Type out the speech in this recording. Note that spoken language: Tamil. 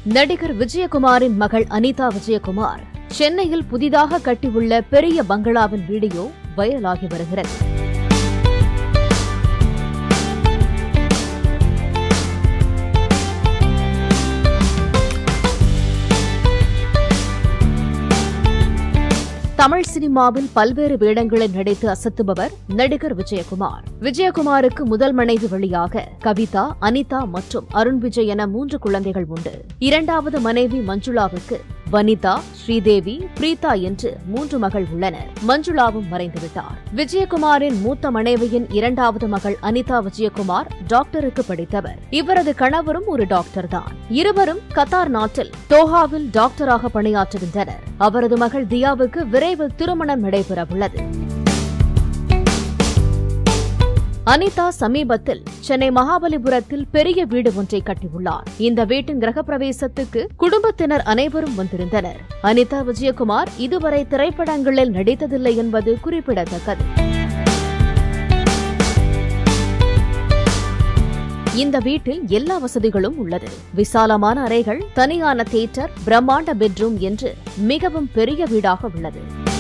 நடிகர் விஜயகுமாரின் மகள் அனிதா விஜயகுமார் சென்னையில் புதிதாக கட்டியுள்ள பெரிய பங்களாவின் வீடியோ வைரலாகி வருகிறது தமிழ் சினிமாவில் பல்வேறு வேடங்களில் நடித்து அசத்துபவர் நடிகர் விஜயகுமார் விஜயகுமாருக்கு முதல் மனைவி வழியாக கவிதா அனிதா மற்றும் அருண் விஜய் என மூன்று குழந்தைகள் உண்டு இரண்டாவது மனைவி மஞ்சுளாவுக்கு வனிதா ஸ்ரீதேவி பிரீதா என்று மூன்று மகள் உள்ளனர் மஞ்சுளாவும் மறைந்துவிட்டார் விஜயகுமாரின் மூத்த மனைவியின் இரண்டாவது மகள் அனிதா விஜயகுமார் டாக்டருக்கு படித்தவர் இவரது கணவரும் ஒரு டாக்டர் தான் இருவரும் கத்தார் நாட்டில் தோஹாவில் டாக்டராக பணியாற்றுகின்றனர் அவரது மகள் தியாவுக்கு விரைவில் திருமணம் நடைபெறவுள்ளது அனிதா சமீபத்தில் சென்னை மகாபலிபுரத்தில் பெரிய வீடு ஒன்றை கட்டியுள்ளார் இந்த வீட்டின் கிரகப்பிரவேசத்துக்கு குடும்பத்தினர் அனைவரும் வந்திருந்தனர் அனிதா விஜயகுமார் இதுவரை திரைப்படங்களில் நடித்ததில்லை என்பது குறிப்பிடத்தக்கது இந்த வீட்டில் எல்லா வசதிகளும் உள்ளது விசாலமான அறைகள் தனியான தியேட்டர் பிரம்மாண்ட பெட்ரூம் என்று மிகவும் பெரிய வீடாக உள்ளது